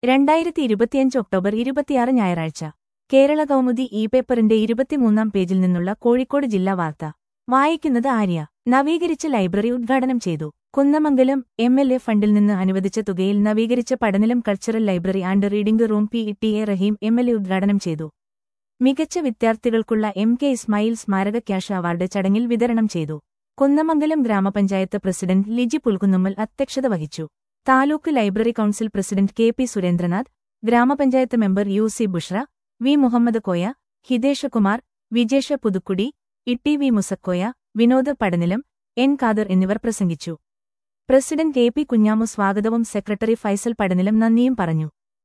രണ്ടായിരത്തി ഇരുപത്തിയഞ്ച് ഒക്ടോബർ ഇരുപത്തിയാറ് ഞായറാഴ്ച കേരള കൗമുദി ഇ പേപ്പറിന്റെ ഇരുപത്തിമൂന്നാം പേജിൽ നിന്നുള്ള കോഴിക്കോട് ജില്ലാ വാർത്ത വായിക്കുന്നത് ആര്യ നവീകരിച്ച ലൈബ്രറി ഉദ്ഘാടനം ചെയ്തു കുന്നമംഗലം എം എൽ എ ഫണ്ടിൽ നിന്ന് അനുവദിച്ച തുകയിൽ നവീകരിച്ച പഠനലം cultural library and reading room P T A Raheem M L A ഉദ്ഘാടനം ചെയ്തു മികച്ച വിദ്യാർത്ഥികൾക്കുള്ള എം കെ ഇസ്മായിൽ സ്മാരക ക്യാഷ് അവാർഡ് ചടങ്ങിൽ വിതരണം ചെയ്തു കുന്നമംഗലം ഗ്രാമപഞ്ചായത്ത് പ്രസിഡന്റ് ലിജി പുൽകുന്നുമ്മൽ അധ്യക്ഷത വഹിച്ചു taluk library council president K P Surendranath ഗ്രാമപഞ്ചായത്ത് member U C Bushra V Muhammad Koya Hiteshkumar Vijesha Puthukkudi Itti V Musakoya Vinod Padanilam N Khader എന്നിവർ പ്രസംഗിച്ചു പ്രസിഡന്റ് കെ പി കുഞ്ഞാമു സ്വാഗതവും സെക്രട്ടറി ഫൈസൽ പടനിലം നന്ദിയും പറഞ്ഞു